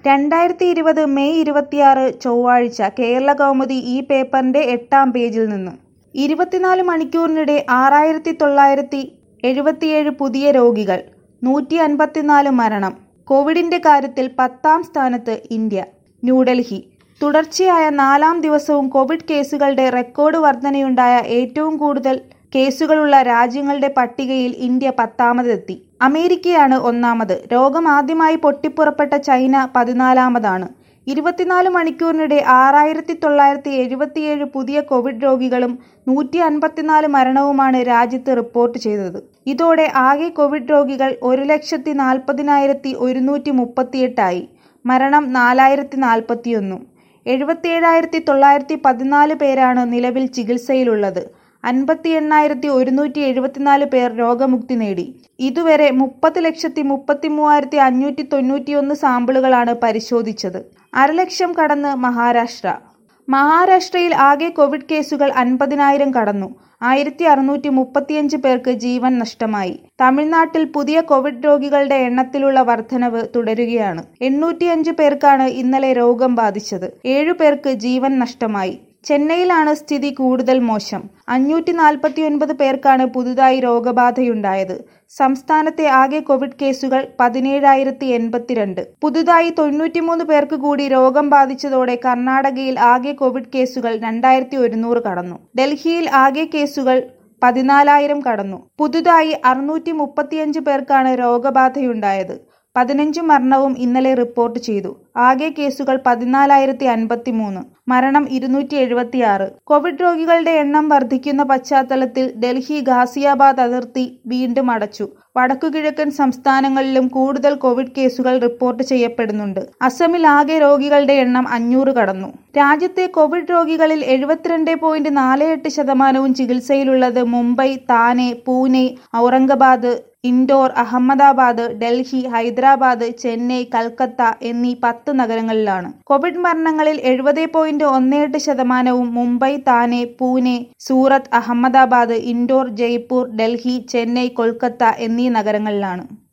രണ്ടായിരത്തി ഇരുപത് മെയ് ഇരുപത്തിയാറ് ചൊവ്വാഴ്ച കേരളകൗമുദി ഈ പേപ്പറിന്റെ എട്ടാം പേജിൽ നിന്ന് ഇരുപത്തിനാല് മണിക്കൂറിനിടെ ആറായിരത്തി തൊള്ളായിരത്തി എഴുപത്തിയേഴ് പുതിയ രോഗികൾ നൂറ്റി അൻപത്തിനാല് മരണം കോവിഡിന്റെ കാര്യത്തിൽ പത്താം സ്ഥാനത്ത് ഇന്ത്യ ന്യൂഡൽഹി തുടർച്ചയായ നാലാം ദിവസവും കോവിഡ് കേസുകളുടെ റെക്കോർഡ് വർധനയുണ്ടായ ഏറ്റവും കൂടുതൽ കേസുകളുള്ള രാജ്യങ്ങളുടെ പട്ടികയിൽ ഇന്ത്യ പത്താമതെത്തി അമേരിക്കയാണ് ഒന്നാമത് രോഗം ആദ്യമായി പൊട്ടിപ്പുറപ്പെട്ട ചൈന പതിനാലാമതാണ് ഇരുപത്തിനാല് മണിക്കൂറിനിടെ ആറായിരത്തി തൊള്ളായിരത്തി എഴുപത്തിയേഴ് പുതിയ കോവിഡ് രോഗികളും നൂറ്റി അൻപത്തിനാല് മരണവുമാണ് രാജ്യത്ത് റിപ്പോർട്ട് ചെയ്തത് ഇതോടെ ആകെ കോവിഡ് രോഗികൾ ഒരു ലക്ഷത്തി നാൽപ്പതിനായിരത്തി ഒരുന്നൂറ്റി മുപ്പത്തിയെട്ടായി മരണം നാലായിരത്തി നാൽപ്പത്തിയൊന്നും എഴുപത്തിയേഴായിരത്തി തൊള്ളായിരത്തി പതിനാല് പേരാണ് നിലവിൽ ചികിത്സയിലുള്ളത് അൻപത്തി എണ്ണായിരത്തി ഒരുന്നൂറ്റി എഴുപത്തിനാല് പേർ രോഗമുക്തി നേടി ഇതുവരെ മുപ്പത് ലക്ഷത്തി മുപ്പത്തി മൂവായിരത്തി അഞ്ഞൂറ്റി തൊണ്ണൂറ്റിയൊന്ന് സാമ്പിളുകളാണ് പരിശോധിച്ചത് അരലക്ഷം കടന്ന് മഹാരാഷ്ട്ര മഹാരാഷ്ട്രയിൽ ആകെ കോവിഡ് കേസുകൾ അൻപതിനായിരം കടന്നു ആയിരത്തി അറുന്നൂറ്റി മുപ്പത്തിയഞ്ച് പേർക്ക് ജീവൻ നഷ്ടമായി തമിഴ്നാട്ടിൽ പുതിയ കോവിഡ് രോഗികളുടെ എണ്ണത്തിലുള്ള വർധനവ് തുടരുകയാണ് എണ്ണൂറ്റിയഞ്ച് പേർക്കാണ് ഇന്നലെ രോഗം ബാധിച്ചത് ഏഴു പേർക്ക് ജീവൻ നഷ്ടമായി ചെന്നൈയിലാണ് സ്ഥിതി കൂടുതൽ മോശം അഞ്ഞൂറ്റി നാൽപ്പത്തിയൊൻപത് പേർക്കാണ് പുതുതായി രോഗബാധയുണ്ടായത് സംസ്ഥാനത്തെ ആകെ കോവിഡ് കേസുകൾ പതിനേഴായിരത്തി എൺപത്തിരണ്ട് പുതുതായി തൊണ്ണൂറ്റിമൂന്ന് പേർക്ക് കൂടി രോഗം ബാധിച്ചതോടെ കർണാടകയിൽ ആകെ കോവിഡ് കേസുകൾ രണ്ടായിരത്തി ഒരുന്നൂറ് കടന്നു ഡൽഹിയിൽ ആകെ കേസുകൾ പതിനാലായിരം കടന്നു പുതുതായി അറുന്നൂറ്റി മുപ്പത്തിയഞ്ച് പേർക്കാണ് രോഗബാധയുണ്ടായത് പതിനഞ്ച് മരണവും ഇന്നലെ റിപ്പോർട്ട് ചെയ്തു ആകെ കേസുകൾ പതിനാലായിരത്തി അൻപത്തി മൂന്ന് മരണം ഇരുന്നൂറ്റി എഴുപത്തിയാറ് കോവിഡ് രോഗികളുടെ എണ്ണം വർദ്ധിക്കുന്ന പശ്ചാത്തലത്തിൽ ഡൽഹി ഗാസിയാബാദ് അതിർത്തി വീണ്ടും അടച്ചു വടക്കുകിഴക്കൻ സംസ്ഥാനങ്ങളിലും കൂടുതൽ കോവിഡ് കേസുകൾ റിപ്പോർട്ട് ചെയ്യപ്പെടുന്നുണ്ട് അസമിൽ ആകെ രോഗികളുടെ എണ്ണം അഞ്ഞൂറ് കടന്നു രാജ്യത്തെ കോവിഡ് രോഗികളിൽ എഴുപത്തിരണ്ട് പോയിന്റ് നാല് എട്ട് ശതമാനവും ചികിത്സയിലുള്ളത് മുംബൈ താനെ പൂനെ ഔറംഗാബാദ് ഇൻഡോർ അഹമ്മദാബാദ് ഡൽഹി ഹൈദരാബാദ് ചെന്നൈ കൽക്കത്ത എന്നീ പത്ത് നഗരങ്ങളിലാണ് കോവിഡ് മരണങ്ങളിൽ എഴുപത് പോയിന്റ് ഒന്ന് എട്ട് ശതമാനവും മുംബൈ താനെ പൂനെ സൂറത്ത് അഹമ്മദാബാദ് ഇൻഡോർ ജയ്പൂർ ഡൽഹി ചെന്നൈ കൊൽക്കത്ത എന്നീ നഗരങ്ങളിലാണ്